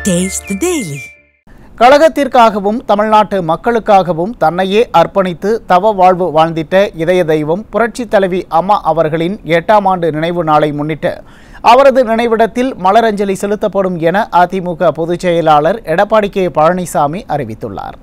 Taste the Daily. கழகத்திற்காகவும் தமிழ்நாட்டு மக்களுக்காகவும் தன்னையே அர்ப்பணித்து தவ வாழ்வு வாழ்ந்திட்ட இதய தெய்வம் புரட்சித் தலைவி அம்மா அவர்களின் எட்டாம் ஆண்டு நினைவு நாளை முன்னிட்டு அவரது நினைவிடத்தில் மலரஞ்சலி செலுத்தப்படும் என அதிமுக பொதுச் செயலாளர் எடப்பாடி கே பழனிசாமி அறிவித்துள்ளார்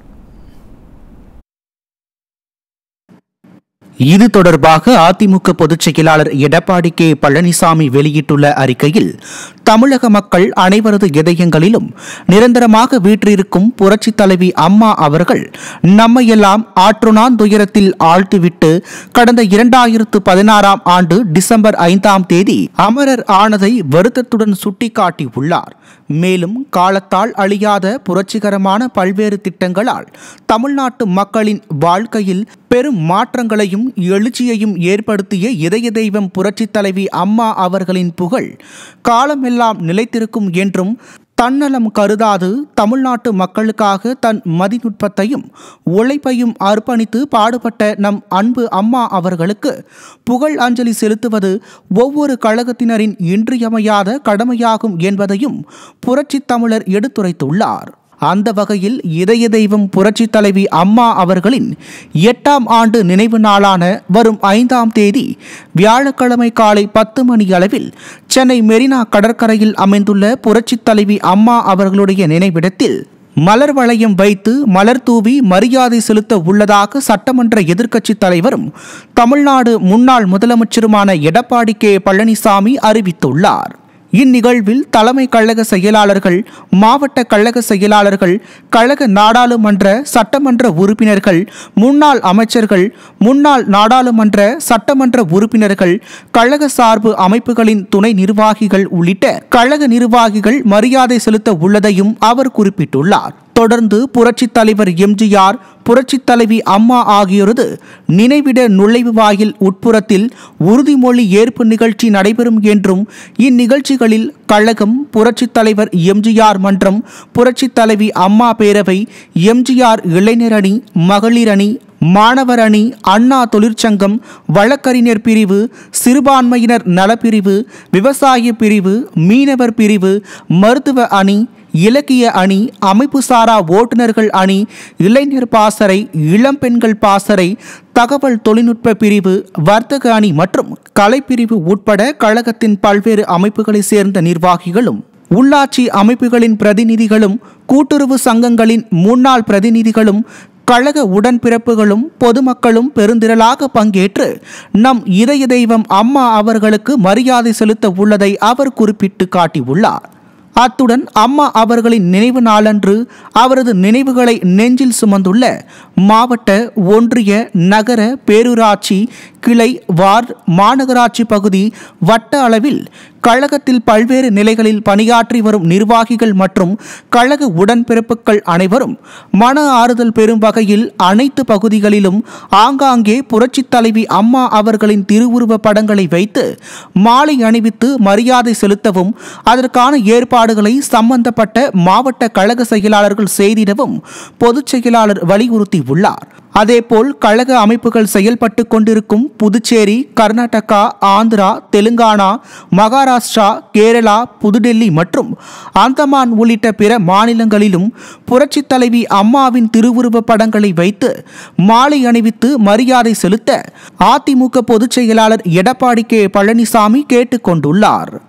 இது தொடர்பாக அதிமுக பொதுச் செயலாளர் எடப்பாடி கே பழனிசாமி வெளியிட்டுள்ள அறிக்கையில் தமிழக மக்கள் அனைவரது இதயங்களிலும் நிரந்தரமாக வீற்றிருக்கும் புரட்சித் தலைவி அம்மா அவர்கள் நம்மையெல்லாம் ஆற்றுணான் துயரத்தில் ஆழ்த்திவிட்டு கடந்த இரண்டாயிரத்து பதினாறாம் ஆண்டு டிசம்பர் ஐந்தாம் தேதி அமரர் ஆனதை வருத்தத்துடன் சுட்டிக்காட்டியுள்ளார் மேலும் காலத்தால் அழியாத புரட்சிகரமான பல்வேறு திட்டங்களால் தமிழ்நாட்டு மக்களின் வாழ்க்கையில் பெரும் மாற்றங்களையும் எழுச்சியையும் ஏற்படுத்திய இதய தெய்வம் புரட்சித் தலைவி அம்மா அவர்களின் புகழ் காலமெல்லாம் நிலைத்திருக்கும் என்றும் தன்னலம் கருதாது தமிழ்நாட்டு மக்களுக்காக தன் மதிநுட்பத்தையும் உழைப்பையும் அர்ப்பணித்து பாடுபட்ட நம் அன்பு அம்மா அவர்களுக்கு புகழ் அஞ்சலி செலுத்துவது ஒவ்வொரு கழகத்தினரின் இன்றியமையாத கடமையாகும் என்பதையும் புரட்சித் தமிழர் எடுத்துரைத்துள்ளார் அந்த வகையில் இதய தெய்வம் புரட்சித் தலைவி அம்மா அவர்களின் எட்டாம் ஆண்டு நினைவு நாளான வரும் ஐந்தாம் தேதி வியாழக்கிழமை காலை பத்து மணி அளவில் சென்னை மெரினா கடற்கரையில் அமைந்துள்ள புரட்சித் தலைவி அம்மா அவர்களுடைய நினைவிடத்தில் மலர் வளையம் வைத்து மலர் தூவி மரியாதை செலுத்த உள்ளதாக சட்டமன்ற எதிர்க்கட்சித் தலைவரும் தமிழ்நாடு முன்னாள் முதலமைச்சருமான எடப்பாடி கே பழனிசாமி அறிவித்துள்ளார் இந்நிகழ்வில் தலைமை கழக செயலாளர்கள் மாவட்ட கழக செயலாளர்கள் கழக நாடாளுமன்ற சட்டமன்ற உறுப்பினர்கள் முன்னாள் அமைச்சர்கள் முன்னாள் நாடாளுமன்ற சட்டமன்ற உறுப்பினர்கள் கழக சார்பு அமைப்புகளின் துணை நிர்வாகிகள் உள்ளிட்ட கழக நிர்வாகிகள் மரியாதை செலுத்த உள்ளதையும் அவர் குறிப்பிட்டுள்ளார் தொடர்ந்து புரட்சித் தலைவர் எம்ஜிஆர் புரட்சித் தலைவி அம்மா ஆகியோரது நினைவிட நுழைவு வாயில் உட்புறத்தில் உறுதிமொழி ஏற்பு நிகழ்ச்சி நடைபெறும் என்றும் இந்நிகழ்ச்சிகளில் கழகம் புரட்சித் தலைவர் எம்ஜிஆர் மன்றம் புரட்சித் தலைவி அம்மா பேரவை எம்ஜிஆர் இளைஞர் அணி மகளிர் அணி மாணவர் அணி அண்ணா தொழிற்சங்கம் வழக்கறிஞர் பிரிவு சிறுபான்மையினர் நலப்பிரிவு விவசாய பிரிவு மீனவர் பிரிவு மருத்துவ அணி இலக்கிய அணி அமைப்பு சாரா ஓட்டுநர்கள் அணி இளைஞர் பாசறை இளம்பெண்கள் பாசறை தகவல் தொழில்நுட்ப பிரிவு வர்த்தக அணி மற்றும் கலைப்பிரிவு உட்பட கழகத்தின் பல்வேறு அமைப்புகளைச் சேர்ந்த நிர்வாகிகளும் உள்ளாட்சி அமைப்புகளின் பிரதிநிதிகளும் கூட்டுறவு சங்கங்களின் முன்னாள் பிரதிநிதிகளும் கழக உடன்பிறப்புகளும் பொதுமக்களும் பெருந்திரளாக பங்கேற்று நம் இதய தெய்வம் அம்மா அவர்களுக்கு மரியாதை செலுத்த உள்ளதை அவர் குறிப்பிட்டு காட்டியுள்ளார் அத்துடன் அம்மா அவர்களின் நினைவு நாளன்று அவரது நினைவுகளை நெஞ்சில் சுமந்துள்ள மாவட்ட ஒன்றிய நகர பேரூராட்சி கிளை வார்டு மாநகராட்சி பகுதி வட்ட அளவில் கழகத்தில் பல்வேறு நிலைகளில் பணியாற்றி வரும் நிர்வாகிகள் மற்றும் கழக உடன்பிறப்புகள் அனைவரும் மன ஆறுதல் பெறும் வகையில் அனைத்து பகுதிகளிலும் ஆங்காங்கே புரட்சித் தலைவி அம்மா அவர்களின் திருவுருவ படங்களை வைத்து மாலை அணிவித்து மரியாதை செலுத்தவும் அதற்கான ஏற்பாடுகளை சம்பந்தப்பட்ட மாவட்ட கழக செயலாளர்கள் செய்திடவும் பொதுச் செயலாளர் வலியுறுத்தியுள்ளார் அதேபோல் கழக அமைப்புகள் செயல்பட்டு கொண்டிருக்கும் புதுச்சேரி கர்நாடகா ஆந்திரா தெலுங்கானா மகாராஷ்டிரா கேரளா புதுடெல்லி மற்றும் அந்தமான் உள்ளிட்ட பிற மாநிலங்களிலும் புரட்சித் தலைவி அம்மாவின் திருவுருவ படங்களை வைத்து மாலை அணிவித்து மரியாதை செலுத்த அதிமுக பொதுச் செயலாளர் எடப்பாடி கே பழனிசாமி கேட்டுக்கொண்டுள்ளார்